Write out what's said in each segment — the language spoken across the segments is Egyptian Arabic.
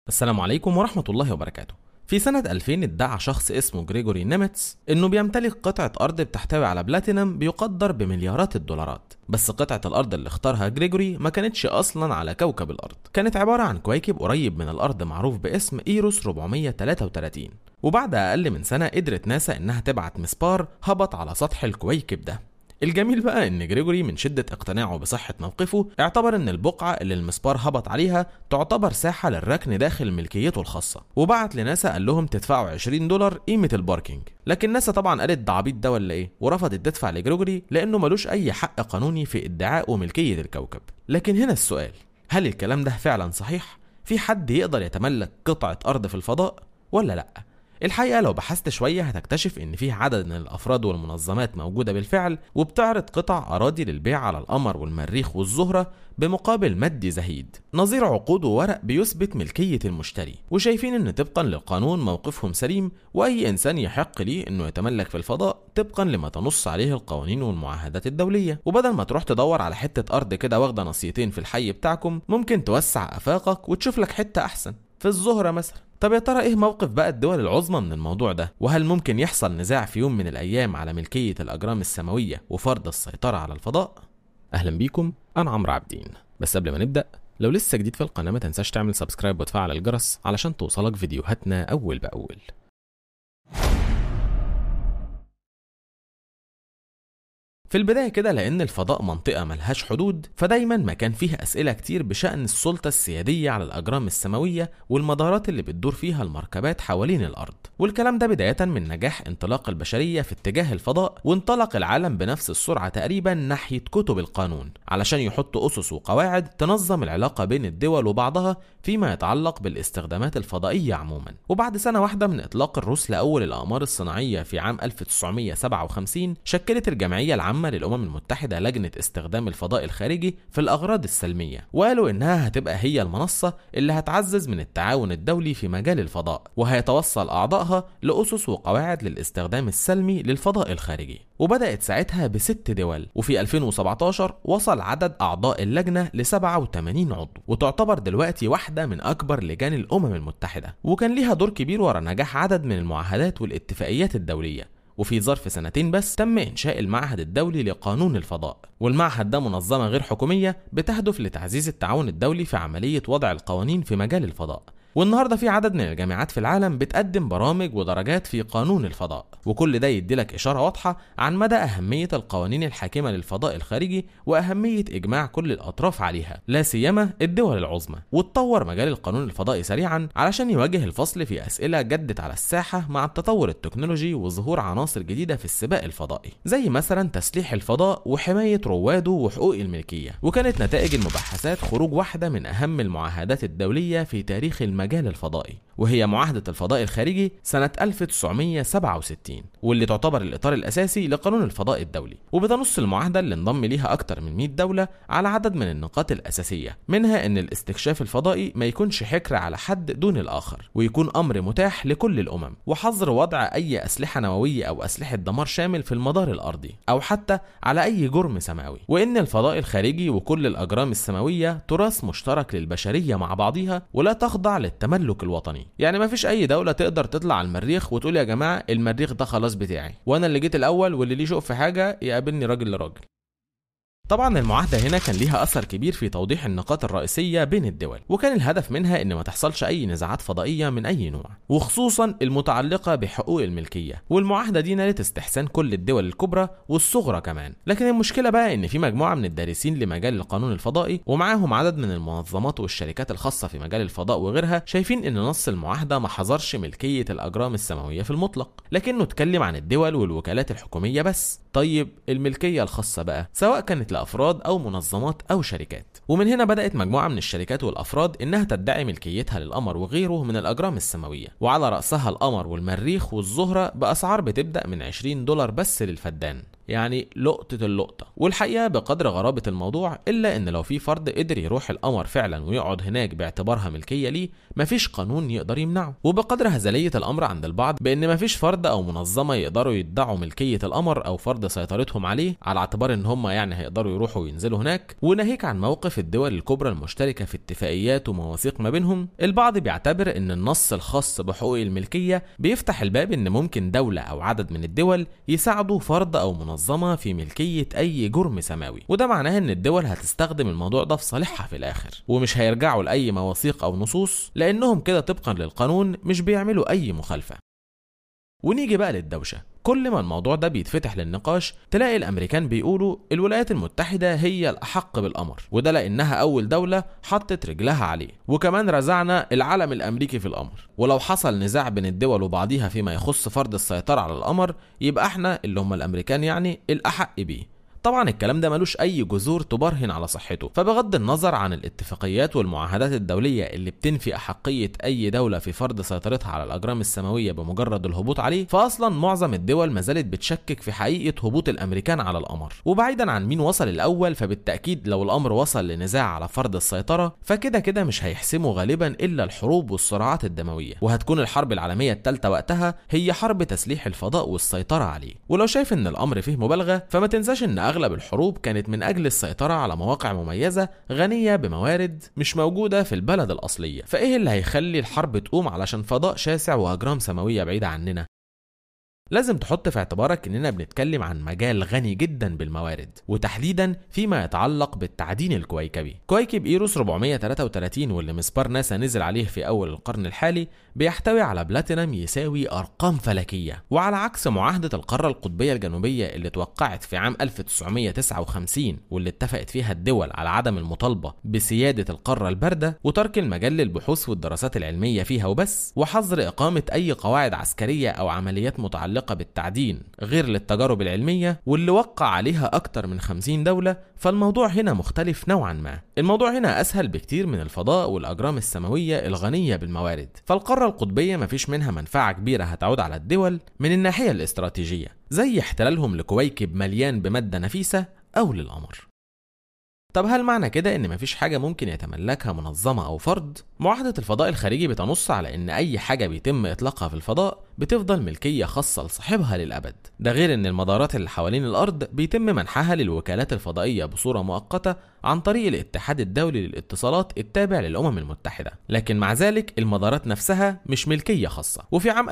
السلام عليكم ورحمة الله وبركاته في سنة 2000 ادعى شخص اسمه جريجوري نيمتس انه بيمتلك قطعة ارض بتحتوي على بلاتينم بيقدر بمليارات الدولارات بس قطعة الارض اللي اختارها جريجوري ما كانتش اصلا على كوكب الارض كانت عبارة عن كويكب قريب من الارض معروف باسم ايروس 433 وبعد اقل من سنة قدرت ناسا انها تبعت مسبار هبط على سطح الكويكب ده الجميل بقى ان جريجوري من شدة اقتناعه بصحة موقفه اعتبر ان البقعة اللي المسبار هبط عليها تعتبر ساحة للركن داخل ملكيته الخاصة وبعت لناسا قال لهم تدفعوا 20 دولار قيمة الباركينج لكن ناسا طبعا قالت ده عبيط ده ولا ايه ورفضت تدفع لجريجوري لانه ملوش اي حق قانوني في ادعاء وملكية الكوكب لكن هنا السؤال هل الكلام ده فعلا صحيح؟ في حد يقدر يتملك قطعة ارض في الفضاء ولا لأ؟ الحقيقة لو بحثت شوية هتكتشف إن في عدد من الأفراد والمنظمات موجودة بالفعل وبتعرض قطع أراضي للبيع على القمر والمريخ والزهرة بمقابل مادي زهيد نظير عقود وورق بيثبت ملكية المشتري وشايفين إن طبقا للقانون موقفهم سليم وأي إنسان يحق ليه إنه يتملك في الفضاء طبقا لما تنص عليه القوانين والمعاهدات الدولية وبدل ما تروح تدور على حتة أرض كده واخدة نصيتين في الحي بتاعكم ممكن توسع آفاقك وتشوف لك حتة أحسن في الزهرة مثلا طب يا ترى ايه موقف بقى الدول العظمى من الموضوع ده وهل ممكن يحصل نزاع في يوم من الايام على ملكيه الاجرام السماويه وفرض السيطره على الفضاء اهلا بيكم انا عمرو عابدين بس قبل ما نبدا لو لسه جديد في القناه ما تنساش تعمل سبسكرايب وتفعل الجرس علشان توصلك فيديوهاتنا اول باول في البداية كده لأن الفضاء منطقة ملهاش حدود فدايما ما كان فيه أسئلة كتير بشأن السلطة السيادية على الأجرام السماوية والمدارات اللي بتدور فيها المركبات حوالين الأرض والكلام ده بداية من نجاح انطلاق البشرية في اتجاه الفضاء وانطلق العالم بنفس السرعة تقريبا ناحية كتب القانون علشان يحطوا أسس وقواعد تنظم العلاقة بين الدول وبعضها فيما يتعلق بالاستخدامات الفضائية عموما وبعد سنة واحدة من إطلاق الروس لأول الأقمار الصناعية في عام 1957 شكلت الجمعية العامة للأمم المتحدة لجنة استخدام الفضاء الخارجي في الأغراض السلمية وقالوا إنها هتبقى هي المنصة اللي هتعزز من التعاون الدولي في مجال الفضاء وهيتوصل أعضائها لأسس وقواعد للاستخدام السلمي للفضاء الخارجي وبدأت ساعتها بست دول وفي 2017 وصل عدد أعضاء اللجنة ل 87 عضو وتعتبر دلوقتي واحدة من أكبر لجان الأمم المتحدة وكان ليها دور كبير ورا نجاح عدد من المعاهدات والاتفاقيات الدولية وفي ظرف سنتين بس تم إنشاء المعهد الدولي لقانون الفضاء والمعهد ده منظمة غير حكومية بتهدف لتعزيز التعاون الدولي في عملية وضع القوانين في مجال الفضاء والنهارده في عدد من الجامعات في العالم بتقدم برامج ودرجات في قانون الفضاء وكل ده يديلك اشاره واضحه عن مدى اهميه القوانين الحاكمه للفضاء الخارجي واهميه اجماع كل الاطراف عليها لا سيما الدول العظمى واتطور مجال القانون الفضائي سريعا علشان يواجه الفصل في اسئله جدت على الساحه مع التطور التكنولوجي وظهور عناصر جديده في السباق الفضائي زي مثلا تسليح الفضاء وحمايه رواده وحقوق الملكيه وكانت نتائج المباحثات خروج واحده من اهم المعاهدات الدوليه في تاريخ المجال الفضائي وهي معاهدة الفضاء الخارجي سنة 1967 واللي تعتبر الإطار الأساسي لقانون الفضاء الدولي وبتنص المعاهدة اللي انضم ليها أكتر من 100 دولة على عدد من النقاط الأساسية منها أن الاستكشاف الفضائي ما يكونش حكر على حد دون الآخر ويكون أمر متاح لكل الأمم وحظر وضع أي أسلحة نووية أو أسلحة دمار شامل في المدار الأرضي أو حتى على أي جرم سماوي وأن الفضاء الخارجي وكل الأجرام السماوية تراث مشترك للبشرية مع بعضها ولا تخضع للتملك الوطني يعني ما فيش اي دوله تقدر تطلع على المريخ وتقول يا جماعه المريخ ده خلاص بتاعي وانا اللي جيت الاول واللي ليه شوق في حاجه يقابلني راجل لراجل طبعا المعاهدة هنا كان ليها أثر كبير في توضيح النقاط الرئيسية بين الدول وكان الهدف منها إن ما تحصلش أي نزاعات فضائية من أي نوع وخصوصا المتعلقة بحقوق الملكية والمعاهدة دي نالت استحسان كل الدول الكبرى والصغرى كمان لكن المشكلة بقى إن في مجموعة من الدارسين لمجال القانون الفضائي ومعاهم عدد من المنظمات والشركات الخاصة في مجال الفضاء وغيرها شايفين إن نص المعاهدة ما حظرش ملكية الأجرام السماوية في المطلق لكنه اتكلم عن الدول والوكالات الحكومية بس طيب الملكية الخاصة بقى سواء كانت لأفراد أو منظمات أو شركات ومن هنا بدأت مجموعة من الشركات والأفراد إنها تدعي ملكيتها للقمر وغيره من الأجرام السماوية وعلى رأسها القمر والمريخ والزهرة بأسعار بتبدأ من 20 دولار بس للفدان يعني لقطة اللقطة والحقيقة بقدر غرابة الموضوع إلا إن لو في فرد قدر يروح القمر فعلا ويقعد هناك باعتبارها ملكية ليه مفيش قانون يقدر يمنعه وبقدر هزلية الأمر عند البعض بإن مفيش فرد أو منظمة يقدروا يدعوا ملكية القمر أو فرض سيطرتهم عليه على اعتبار إن هم يعني هيقدروا يقدروا يروحوا وينزلوا هناك وناهيك عن موقف الدول الكبرى المشتركة في اتفاقيات ومواثيق ما بينهم البعض بيعتبر ان النص الخاص بحقوق الملكية بيفتح الباب ان ممكن دولة او عدد من الدول يساعدوا فرد او منظمة في ملكية اي جرم سماوي وده معناه ان الدول هتستخدم الموضوع ده في صالحها في الاخر ومش هيرجعوا لاي مواثيق او نصوص لانهم كده طبقا للقانون مش بيعملوا اي مخالفة ونيجي بقى للدوشة كل ما الموضوع ده بيتفتح للنقاش تلاقي الامريكان بيقولوا الولايات المتحدة هي الاحق بالامر وده لانها اول دولة حطت رجلها عليه وكمان رزعنا العلم الامريكي في الامر ولو حصل نزاع بين الدول وبعضيها فيما يخص فرض السيطرة على القمر يبقى احنا اللي هم الامريكان يعني الاحق بيه طبعا الكلام ده ملوش اي جذور تبرهن على صحته فبغض النظر عن الاتفاقيات والمعاهدات الدوليه اللي بتنفي احقيه اي دوله في فرض سيطرتها على الاجرام السماويه بمجرد الهبوط عليه فاصلا معظم الدول ما زالت بتشكك في حقيقه هبوط الامريكان على القمر وبعيدا عن مين وصل الاول فبالتاكيد لو الامر وصل لنزاع على فرض السيطره فكده كده مش هيحسموا غالبا الا الحروب والصراعات الدمويه وهتكون الحرب العالميه الثالثه وقتها هي حرب تسليح الفضاء والسيطره عليه ولو شايف ان الامر فيه مبالغه فما تنساش ان اغلب الحروب كانت من اجل السيطره على مواقع مميزه غنيه بموارد مش موجوده في البلد الاصليه فايه اللي هيخلي الحرب تقوم علشان فضاء شاسع واجرام سماويه بعيده عننا لازم تحط في اعتبارك اننا بنتكلم عن مجال غني جدا بالموارد وتحديدا فيما يتعلق بالتعدين الكويكبي كويكب ايروس 433 واللي مسبار ناسا نزل عليه في اول القرن الحالي بيحتوي على بلاتينم يساوي ارقام فلكيه وعلى عكس معاهده القاره القطبيه الجنوبيه اللي اتوقعت في عام 1959 واللي اتفقت فيها الدول على عدم المطالبه بسياده القاره البارده وترك المجال للبحوث والدراسات العلميه فيها وبس وحظر اقامه اي قواعد عسكريه او عمليات متعلقه متعلقة بالتعدين غير للتجارب العلمية واللي وقع عليها أكتر من 50 دولة فالموضوع هنا مختلف نوعا ما الموضوع هنا أسهل بكتير من الفضاء والأجرام السماوية الغنية بالموارد فالقارة القطبية مفيش منها منفعة كبيرة هتعود على الدول من الناحية الاستراتيجية زي احتلالهم لكويكب مليان بمادة نفيسة أو للقمر طب هل معنى كده ان مفيش حاجه ممكن يتملكها منظمه او فرد معاهده الفضاء الخارجي بتنص على ان اي حاجه بيتم اطلاقها في الفضاء بتفضل ملكيه خاصه لصاحبها للابد ده غير ان المدارات اللي حوالين الارض بيتم منحها للوكالات الفضائيه بصوره مؤقته عن طريق الاتحاد الدولي للاتصالات التابع للامم المتحده لكن مع ذلك المدارات نفسها مش ملكيه خاصه وفي عام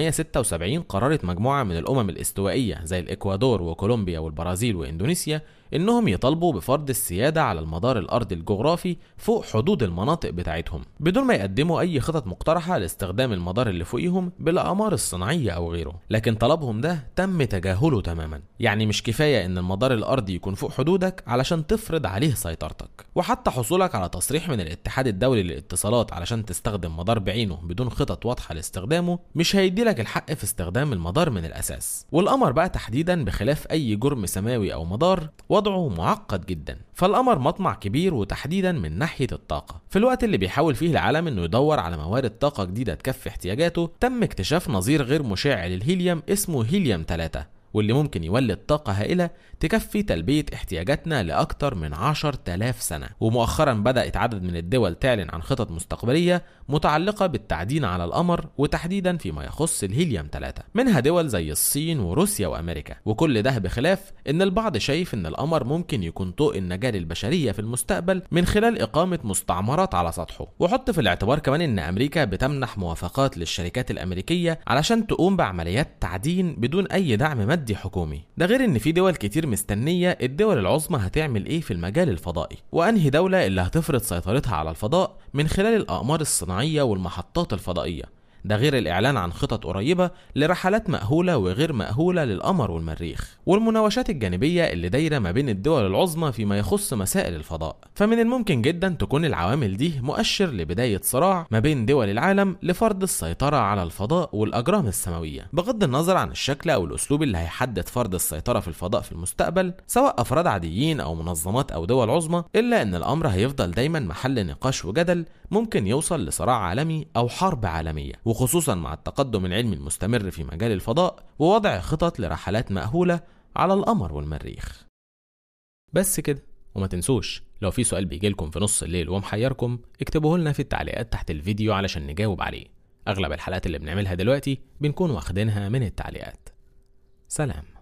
1976 قررت مجموعه من الامم الاستوائيه زي الاكوادور وكولومبيا والبرازيل واندونيسيا انهم يطالبوا بفرض السياده على المدار الارضي الجغرافي فوق حدود المناطق بتاعتهم بدون ما يقدموا اي خطط مقترحه لاستخدام المدار اللي فوقيهم بالاقمار الصناعيه او غيره لكن طلبهم ده تم تجاهله تماما يعني مش كفايه ان المدار الارضي يكون فوق حدودك علشان تفرض عليه سيطرتك وحتى حصولك على تصريح من الاتحاد الدولي للاتصالات علشان تستخدم مدار بعينه بدون خطط واضحه لاستخدامه مش هيدي لك الحق في استخدام المدار من الاساس والقمر بقى تحديدا بخلاف اي جرم سماوي او مدار وضعه معقد جدا فالقمر مطمع كبير وتحديدا من ناحية الطاقة في الوقت اللي بيحاول فيه العالم انه يدور على موارد طاقة جديدة تكفي احتياجاته تم اكتشاف نظير غير مشع للهيليوم اسمه هيليوم 3 واللي ممكن يولد طاقة هائلة تكفي تلبية احتياجاتنا لأكثر من 10000 سنة ومؤخرا بدأت عدد من الدول تعلن عن خطط مستقبلية متعلقة بالتعدين على القمر وتحديدا فيما يخص الهيليوم 3 منها دول زي الصين وروسيا وأمريكا وكل ده بخلاف ان البعض شايف ان القمر ممكن يكون طوق النجاة للبشرية في المستقبل من خلال إقامة مستعمرات على سطحه وحط في الاعتبار كمان ان أمريكا بتمنح موافقات للشركات الأمريكية علشان تقوم بعمليات تعدين بدون أي دعم مادي حكومي ده غير ان في دول كتير مستنية الدول العظمى هتعمل ايه في المجال الفضائي وانهي دولة اللي هتفرض سيطرتها على الفضاء من خلال الاقمار الصناعية والمحطات الفضائية ده غير الإعلان عن خطط قريبة لرحلات مأهولة وغير مأهولة للقمر والمريخ والمناوشات الجانبية اللي دايرة ما بين الدول العظمى فيما يخص مسائل الفضاء فمن الممكن جدا تكون العوامل دي مؤشر لبداية صراع ما بين دول العالم لفرض السيطرة على الفضاء والأجرام السماوية بغض النظر عن الشكل أو الأسلوب اللي هيحدد فرض السيطرة في الفضاء في المستقبل سواء أفراد عاديين أو منظمات أو دول عظمى إلا أن الأمر هيفضل دايما محل نقاش وجدل ممكن يوصل لصراع عالمي أو حرب عالمية وخصوصا مع التقدم العلمي المستمر في مجال الفضاء ووضع خطط لرحلات مأهولة على القمر والمريخ بس كده وما تنسوش لو في سؤال بيجيلكم في نص الليل ومحيركم اكتبوه لنا في التعليقات تحت الفيديو علشان نجاوب عليه اغلب الحلقات اللي بنعملها دلوقتي بنكون واخدينها من التعليقات سلام